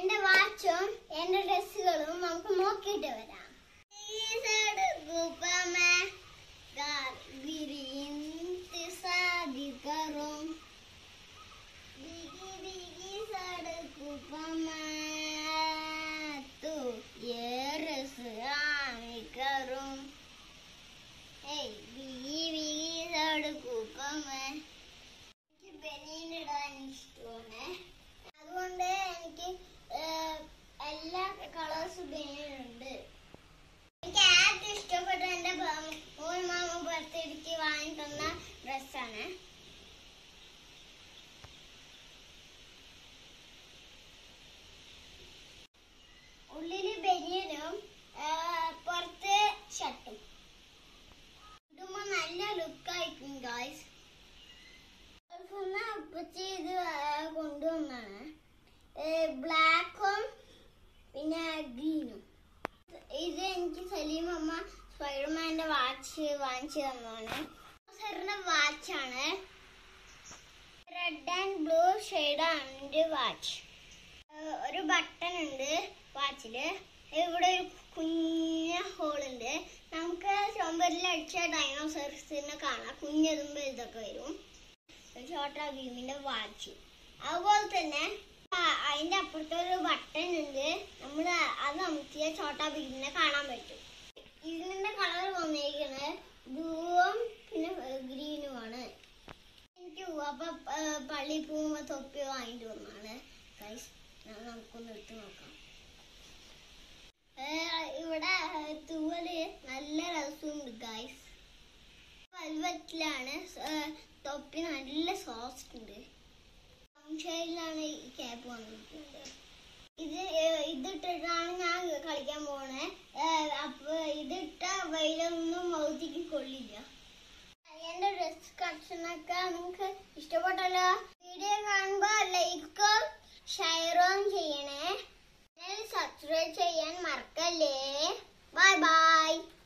എന്റെ വാച്ചും എന്റെ ഡ്രസ്സുകളും നമുക്ക് നോക്കിയിട്ട് വരാം കറും बिगी बिगी सड़कों पर मैं तो ये रसरानी करूं ए बिगी बिगी सड़कों पर मैं എനിക്ക് ബനിയനിടാൻ ഇഷ്ടമാണ് അതുകൊണ്ട് എനിക്ക് ഏഹ്, എല്ലാ കളേഴ്സ് ബനിയനുണ്ട് എനിക്ക് ഏറ്റവും ഇഷ്ടപ്പെട്ട എൻ്റെ മോൻ മാമ ബർത്ത്ഡേക്ക് വാങ്ങി തന്ന ഡ്രസ്സാണ് ഉള്ളില് ബനിയനും പുറത്ത് ഷർട്ടും ഇടുമ്പോ നല്ല ലുക്കായിരിക്കും ഗായ്സ് അപ്പച്ചി ഇത് ആ, കൊണ്ടുവന്നാണ് ബ്ലാക്കും പിന്നെ ഗ്രീനും ഇത് എനിക്ക് സലീം അമ്മ സ്പൈഡർമാന്റെ വാച്ച് വാങ്ങിച്ചു തന്നതാണ് സാറിന്റെ വാച്ചാണ് റെഡ് ആൻഡ് ബ്ലൂ ഷെയ്ഡാണ് എൻ്റെ വാച്ച് ഏഹ് ഒരു ബട്ടൺ ഉണ്ട് വാച്ചില് ഇവിടെ ഒരു കുഞ്ഞ ഹോൾ ഉണ്ട് നമുക്ക് ചുമരിൽ അടിച്ച ഡൈനോസർസിനെ കാണാം കുഞ്ഞതും വലുതൊക്കെ വരും ഒരു ഷോർട്ട് ഭീമിന്റെ വാച്ച് അതുപോലെ തന്നെ ആ- അതിന്റെ അപ്പുറത്തെ ഒരു ബട്ടൺ ഉണ്ട് നമ്മൾ അത് അമർത്തിയ ചോട്ടാ ഭീമിനെ കാണാൻ പറ്റും ഇതിന്റെ കളർ വന്നിരിക്കുന്നത് ബ്ലൂവും പിന്നെ ഗ്രീനുമാണ് എനിക്ക് അപ്പൊ പള്ളി പോകുമ്പോ തൊപ്പി വാങ്ങിട്ട് വന്നാണ് ഗൈസ് നമുക്കൊന്ന് എടുത്ത് നോക്കാം ഏ, ഇവിടെ ഏ, തൂവല് നല്ല രസമുണ്ട് ഗൈസ് വെൽവെറ്റിലാണ് തൊപ്പി നല്ല സോഫ്റ്റ് ഉണ്ട് സംശയിലാണ് ഈ ക്യാപ്പ് വന്നിരിക്കുന്നത് ഇത് ഏ, ഇതിട്ടിട്ടാണ് ഞാൻ കളിക്കാൻ പോണേ ഏ, അപ്പൊ ഇതിട്ട വെയിലൊന്നും മൗത്തിക്ക് കൊള്ളില്ല എന്റെ ഡ്രസ് കളക്ഷനൊക്കെ നിങ്ങൾക്ക് ഇഷ്ടപ്പെട്ടല്ലോ വീഡിയോ കാണുമ്പോൾ ലൈക്കോ ഷെയറും ചെയ്യണേ സബ്സ്ക്രൈബ് ചെയ്യാൻ മറക്കല്ലേ ബൈ ബൈ